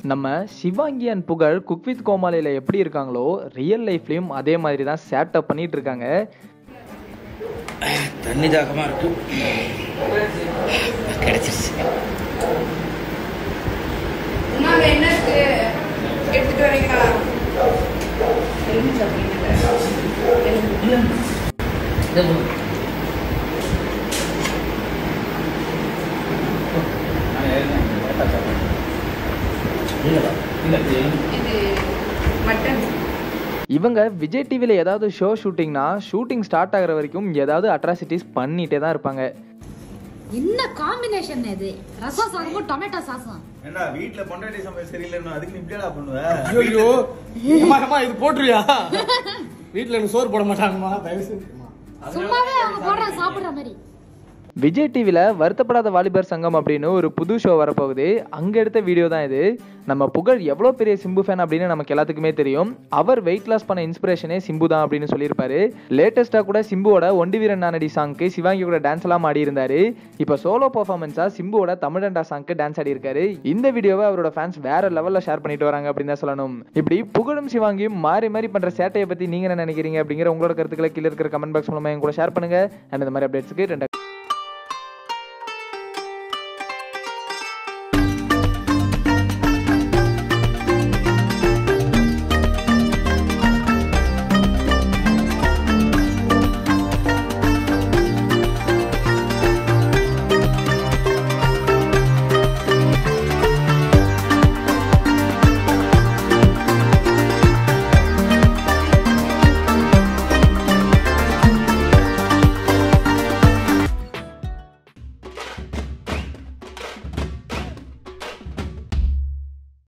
நம்ம Sivaangi and Pugazh cook with கோமாளியில் எப்படி இருக்காங்களோ ரியல் லைஃப்லேயும் அதே மாதிரி தான் சேட்டப் பண்ணிட்டு இருக்காங்க தண்ணி தாகமாக இருக்கு கிடைச்சிருச்சு உமாங்க என்ன இருக்கு எடுத்துட்டு வரீங்களா எலும்பு சாப்பிடுறீங்கல்ல எலும்பு இது மட்டன் இவங்க விஜய் டிவியில் ஏதாவது ஷோ ஷூட்டிங்னா ஷூட்டிங் ஸ்டார்ட் ஆகுற வரைக்கும் ஏதாவது அட்ராசிட்டிஸ் பண்ணிட்டே தான் இருப்பாங்க என்ன காம்பினேஷன் இது ரசம் சாதமும் டொமேட்டோ சாஸும் ஏண்டா வீட்ல பொண்டாட்டி சமையல் சரியில்லைன்னு அதுக்கு நீ இப்படியாடா பண்ணுவ ஐயோ அம்மா அம்மா இது போட்டுருவியா வீட்டுல எனக்கு சோறு போட மாட்டாங்கம்மா தயவு செஞ்சு அம்மா. சும்மாவே அவங்க போடுற சாப்பிடுற மாதிரி விஜய் டிவியில் வருத்தப்படாத வாலிபர் சங்கம் அப்படின்னு ஒரு புது ஷோ வரப்போகுது அங்கே எடுத்த வீடியோ தான் இது நம்ம புகழ் எவ்வளோ பெரிய சிம்பு ஃபேன் அப்படின்னு நமக்கு எல்லாத்துக்குமே தெரியும் அவர் வெயிட் லாஸ் பண்ண இன்ஸ்பிரேஷனே சிம்பு தான் அப்படின்னு சொல்லியிருப்பாரு லேட்டஸ்ட்டாக கூட சிம்புவோட ஒண்டி வீரன் நானடி சாங்க்கு சிவாங்கி கூட டான்ஸ் எல்லாம் ஆடி இருந்தாரு இப்போ சோலோ பர்ஃபார்மன்ஸாக சிம்புவோட தமிழண்டா சாங்க்கு டான்ஸ் ஆடி இருக்காரு இந்த வீடியோவை அவரோட ஃபேன்ஸ் வேற லெவலில் ஷேர் பண்ணிட்டு வராங்க அப்படின்னு தான் சொல்லணும் இப்படி புகழும் சிவாங்கியும் மாறி மாறி பண்ற சேட்டையை பத்தி நீங்க என்ன நினைக்கிறீங்க அப்படிங்கிற உங்களோட கருத்துக்களை கீழே இருக்கிற கமெண்ட் பாக்ஸ் மூலமா என் கூட ஷேர் பண்ணுங்க அண்ட் இந்த மாதிரி அப்டேட்ஸ்க்கு ரெண்டு